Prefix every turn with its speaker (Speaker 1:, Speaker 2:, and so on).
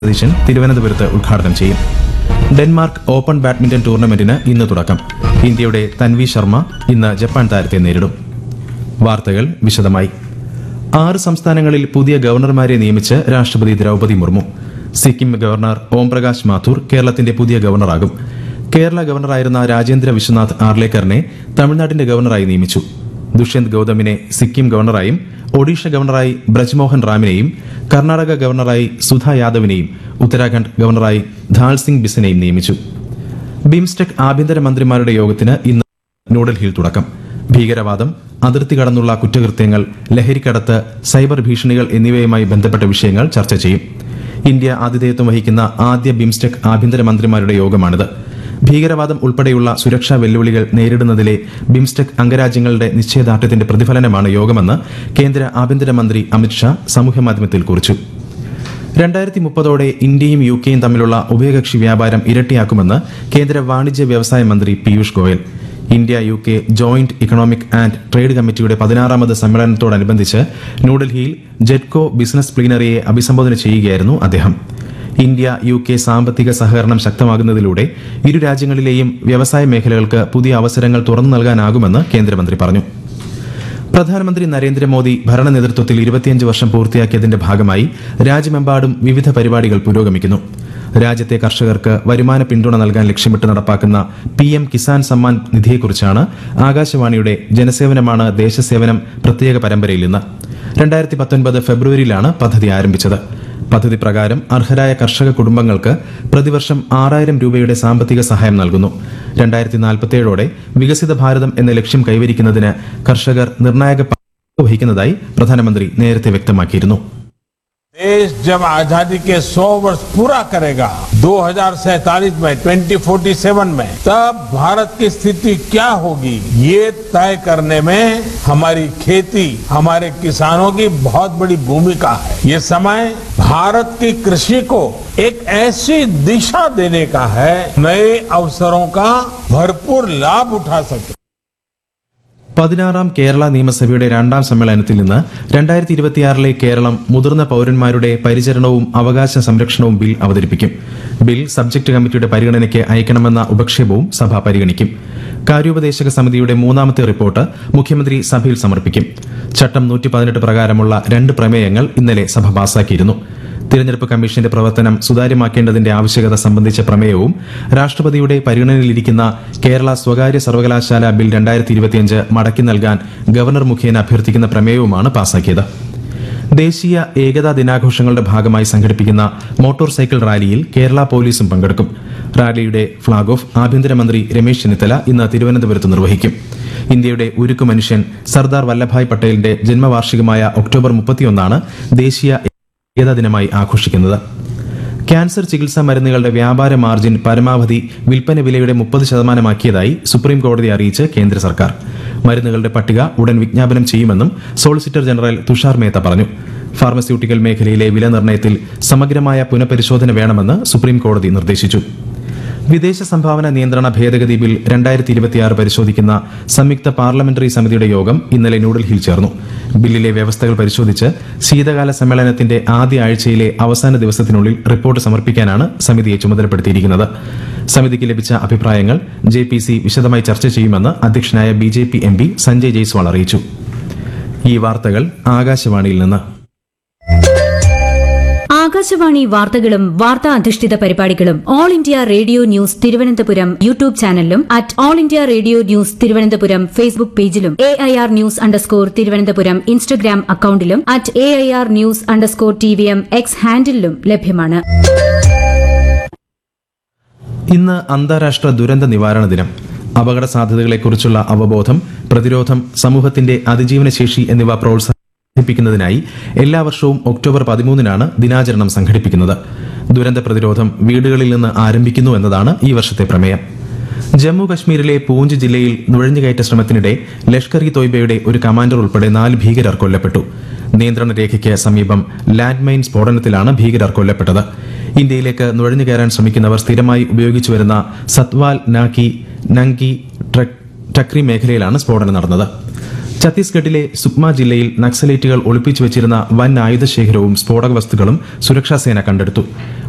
Speaker 1: സതീശൻ തിരുവനന്തപുരത്ത് ഉദ്ഘാടനം ചെയ്യും ഡെൻമാർക്ക് ഓപ്പൺ ബാഡ്മിന്റൺ ടൂർണമെന്റിന് ഇന്ന് തുടക്കം ഇന്ത്യയുടെ തൻവി ശർമ്മ ഇന്ന് ജപ്പാൻ താരത്തെ നേരിടും വാർത്തകൾ വിശദമായി ആറ് സംസ്ഥാനങ്ങളിൽ പുതിയ ഗവർണർമാരെ നിയമിച്ച് രാഷ്ട്രപതി ദ്രൗപദി മുർമു സിക്കിം ഗവർണർ ഓംപ്രകാശ് മാഥൂർ കേരളത്തിന്റെ പുതിയ ഗവർണറാകും കേരള ഗവർണറായിരുന്ന രാജേന്ദ്ര വിശ്വനാഥ് ആർലേക്കറിനെ തമിഴ്നാട്ടിന്റെ ഗവർണറായി നിയമിച്ചു ദുഷ്യന്ത് ഗൌതമിനെ സിക്കിം ഗവർണറായും ഒഡീഷ ഗവർണറായി ബ്രജ്മോഹൻ റാമിനെയും കർണാടക ഗവർണറായി സുധാ യാദവിനെയും ഉത്തരാഖണ്ഡ് ഗവർണറായി ധാൽ സിംഗ് ബിസിനെയും നിയമിച്ചു ബിംസ്റ്റെക് ആഭ്യന്തര മന്ത്രിമാരുടെ യോഗത്തിന് ഇന്ന് ന്യൂഡൽഹിയിൽ തുടക്കം ഭീകരവാദം അതിർത്തി കടന്നുള്ള കുറ്റകൃത്യങ്ങൾ ലഹരിക്കടത്ത് സൈബർ ഭീഷണികൾ എന്നിവയുമായി ബന്ധപ്പെട്ട വിഷയങ്ങൾ ചർച്ച ചെയ്യും ഇന്ത്യ ആതിഥേയത്വം വഹിക്കുന്ന ആദ്യ ബിംസ്റ്റെക് ആഭ്യന്തര മന്ത്രിമാരുടെ യോഗമാണിത് ഭീകരവാദം ഉൾപ്പെടെയുള്ള സുരക്ഷാ വെല്ലുവിളികൾ നേരിടുന്നതിലെ ബിംസ്റ്റെക് അംഗരാജ്യങ്ങളുടെ നിശ്ചയദാർഢ്യത്തിന്റെ പ്രതിഫലനമാണ് യോഗമെന്ന് കേന്ദ്ര ആഭ്യന്തരമന്ത്രി അമിത്ഷാ സാമൂഹ്യമാധ്യമത്തിൽ കുറിച്ചു രണ്ടായിരത്തി മുപ്പതോടെ ഇന്ത്യയും യു കെയും തമ്മിലുള്ള ഉഭയകക്ഷി വ്യാപാരം ഇരട്ടിയാക്കുമെന്ന് കേന്ദ്ര വാണിജ്യ വ്യവസായ മന്ത്രി Piyush Goyal India U K joint economic and trade കമ്മിറ്റിയുടെ പതിനാറാമത് സമ്മേളനത്തോടനുബന്ധിച്ച് ന്യൂഡൽഹിയിൽ ജെറ്റ്കോ ബിസിനസ് പ്ലീനറിയെ അഭിസംബോധന ചെയ്യുകയായിരുന്നു അദ്ദേഹം ഇന്ത്യ യു കെ സാമ്പത്തിക സഹകരണം ശക്തമാകുന്നതിലൂടെ ഇരു രാജ്യങ്ങളിലെയും വ്യവസായ മേഖലകൾക്ക് പുതിയ അവസരങ്ങൾ തുറന്നു നൽകാനാകുമെന്ന് കേന്ദ്രമന്ത്രി പറഞ്ഞു പ്രധാനമന്ത്രി നരേന്ദ്രമോദി ഭരണ നേതൃത്വത്തിൽ ഇരുപത്തിയഞ്ച് വർഷം പൂർത്തിയാക്കിയതിന്റെ ഭാഗമായി രാജ്യമെമ്പാടും വിവിധ പരിപാടികൾ പുരോഗമിക്കുന്നു രാജ്യത്തെ കർഷകർക്ക് വരുമാന പിന്തുണ നൽകാൻ ലക്ഷ്യമിട്ട് നടപ്പാക്കുന്ന പി എം കിസാൻ സമ്മാൻ നിധിയെക്കുറിച്ചാണ് ആകാശവാണിയുടെ ജനസേവനമാണ് ദേശസേവനം പ്രത്യേക പരമ്പരയിൽ നിന്ന് രണ്ടായിരത്തി പത്തൊൻപത് ഫെബ്രുവരിയിലാണ് പദ്ധതി ആരംഭിച്ചത് പദ്ധതി പ്രകാരം അർഹരായ കർഷക കുടുംബങ്ങൾക്ക് പ്രതിവർഷം ആറായിരം രൂപയുടെ സാമ്പത്തിക സഹായം നൽകുന്നു രണ്ടായിരത്തി നാൽപ്പത്തിയേഴോടെ വികസിത ഭാരതം എന്ന ലക്ഷ്യം കൈവരിക്കുന്നതിന് കർഷകർ നിർണായക പങ്ക് വഹിക്കുന്നതായി പ്രധാനമന്ത്രി നേരത്തെ വ്യക്തമാക്കിയിരുന്നു
Speaker 2: देश जब आजादी के 100 वर्ष पूरा करेगा 2047 में 2047 में तब भारत की स्थिति क्या होगी ये तय करने में हमारी खेती हमारे किसानों की बहुत बड़ी भूमिका है ये समय भारत की कृषि को एक ऐसी दिशा देने का है नए अवसरों का भरपूर लाभ उठा सके
Speaker 1: പതിനാറാം കേരള നിയമസഭയുടെ രണ്ടാം സമ്മേളനത്തിൽ നിന്ന് രണ്ടായിരത്തി ഇരുപത്തിയാറിലെ കേരളം മുതിർന്ന പൌരന്മാരുടെ പരിചരണവും അവകാശ സംരക്ഷണവും ബിൽ അവതരിപ്പിക്കും ബിൽ സബ്ജക്ട് കമ്മിറ്റിയുടെ പരിഗണനയ്ക്ക് അയക്കണമെന്ന ഉപക്ഷേപവും സഭ പരിഗണിക്കും കാര്യോപദേശക സമിതിയുടെ മൂന്നാമത്തെ റിപ്പോർട്ട് മുഖ്യമന്ത്രി സഭയിൽ സമർപ്പിക്കും ചട്ടം നൂറ്റി പതിനെട്ട് പ്രകാരമുള്ള രണ്ട് പ്രമേയങ്ങൾ ഇന്നലെ സഭ പാസാക്കിയിരുന്നു തിരഞ്ഞെടുപ്പ് കമ്മീഷന്റെ പ്രവർത്തനം സുതാര്യമാക്കേണ്ടതിന്റെ ആവശ്യകത സംബന്ധിച്ച പ്രമേയവും രാഷ്ട്രപതിയുടെ പരിഗണനയിലിരിക്കുന്ന കേരള സ്വകാര്യ സർവകലാശാല ബിൽ രണ്ടായിരത്തി ഇരുപത്തിയഞ്ച് മടക്കി നൽകാൻ ഗവർണർ മുഖേന അഭ്യർത്ഥിക്കുന്ന പ്രമേയവുമാണ് പാസാക്കിയത് ദേശീയ ഏകതാ ദിനാഘോഷങ്ങളുടെ ഭാഗമായി സംഘടിപ്പിക്കുന്ന മോട്ടോർ സൈക്കിൾ റാലിയിൽ കേരള പോലീസും പങ്കെടുക്കും റാലിയുടെ ഫ്ളാഗ് ഓഫ് ആഭ്യന്തരമന്ത്രി രമേശ് ചെന്നിത്തല ഇന്ന് തിരുവനന്തപുരത്ത് നിർവഹിക്കും ഇന്ത്യയുടെ ഉരുക്കു മനുഷ്യൻ സർദാർ വല്ലഭായ് പട്ടേലിന്റെ ജന്മവാർഷികമായ ഒക്ടോബർ മുപ്പത്തിയൊന്നാണ് ദേശീയ ഏകതാ ദിനമായി ആഘോഷിക്കുന്നത് ക്യാൻസർ ചികിത്സാ മരുന്നുകളുടെ വ്യാപാര മാർജിൻ പരമാവധി വിൽപ്പന വിലയുടെ മുപ്പത് ശതമാനമാക്കിയതായി സുപ്രീം കോടതി അറിയിച്ച് കേന്ദ്ര സർക്കാർ മരുന്നുകളുടെ പട്ടിക ഉടൻ വിജ്ഞാപനം ചെയ്യുമെന്നും സോളിസിറ്റർ ജനറൽ തുഷാർ മേത്ത പറഞ്ഞു ഫാർമസ്യൂട്ടിക്കൽ മേഖലയിലെ വില നിർണ്ണയത്തിൽ സമഗ്രമായ പുനഃപരിശോധന വേണമെന്ന് സുപ്രീം കോടതി നിർദ്ദേശിച്ചു വിദേശ സംഭാവന നിയന്ത്രണ ഭേദഗതി ബിൽ രണ്ടായിരത്തി ഇരുപത്തിയാറ് പരിശോധിക്കുന്ന സംയുക്ത പാർലമെന്ററി സമിതിയുടെ യോഗം ഇന്നലെ ന്യൂഡൽഹിയിൽ ചേർന്നു ബില്ലിലെ വ്യവസ്ഥകൾ പരിശോധിച്ച് ശീതകാല സമ്മേളനത്തിന്റെ ആദ്യ ആഴ്ചയിലെ അവസാന ദിവസത്തിനുള്ളിൽ റിപ്പോർട്ട് സമർപ്പിക്കാനാണ് സമിതിയെ ചുമതലപ്പെടുത്തിയിരിക്കുന്നത് സമിതിക്ക് ലഭിച്ച അഭിപ്രായങ്ങൾ ജെ പി സി വിശദമായി ചർച്ച ചെയ്യുമെന്ന് അധ്യക്ഷനായ B J P M P Sanjay Jaiswal അറിയിച്ചു ഈ വാർത്തകൾ ആകാശവാണിയിൽ നിന്ന്
Speaker 3: ആകാശവാണി വാർത്തകളും വാർത്താ അധിഷ്ഠിത പരിപാടികളും all India radio news Thiruvananthapuram YouTube ചാനലിലും at all India radio news Thiruvananthapuram Facebook പേജിലും A I R news underscore Thiruvananthapuram Instagram അക്കൌണ്ടിലും at A I R news underscore T V M X ഹാൻഡിലും ലഭ്യമാണ്
Speaker 1: ഇന്ന് അന്താരാഷ്ട്ര ദുരന്ത നിവാരണ ദിനം അപകട സാധ്യതകളെക്കുറിച്ചുള്ള അവബോധം പ്രതിരോധം സമൂഹത്തിന്റെ അതിജീവന ശേഷി എന്നിവ പ്രോത്സാഹിപ്പിക്കുന്നതിനായി എല്ലാ വർഷവും ഒക്ടോബർ പതിമൂന്നിനാണ് ദിനാചരണം സംഘടിപ്പിക്കുന്നത് ദുരന്ത പ്രതിരോധം വീടുകളിൽ നിന്ന് ആരംഭിക്കുന്നു എന്നതാണ് ഈ വർഷത്തെ പ്രമേയം ജമ്മു കശ്മീരിലെ പൂഞ്ച് ജില്ലയിൽ നുഴഞ്ഞുകയറ്റ ശ്രമത്തിനിടെ ലഷ്കർ ഇ തോയ്ബയുടെ ഒരു കമാൻഡർ ഉൾപ്പെടെ നാല് ഭീകരർ കൊല്ലപ്പെട്ടു നിയന്ത്രണ രേഖയ്ക്ക് സമീപം ലാൻഡ് മൈൻ സ്ഫോടനത്തിലാണ് ഭീകരർ കൊല്ലപ്പെട്ടത് ഇന്ത്യയിലേക്ക് നുഴഞ്ഞു കയറാൻ ശ്രമിക്കുന്നവർ സ്ഥിരമായി ഉപയോഗിച്ചു വരുന്ന സത്വാൽ നാക്കി നങ്കി ട്രക് ടക്രി മേഖലയിലാണ് സ്ഫോടനം നടന്നത് ഛത്തീസ്ഗഡിലെ സുക്മ ജില്ലയിൽ നക്സലേറ്റുകൾ ഒളിപ്പിച്ചു വെച്ചിരുന്ന വൻ ആയുധശേഖരവും സ്ഫോടക വസ്തുക്കളും സുരക്ഷാസേന കണ്ടെടുത്തു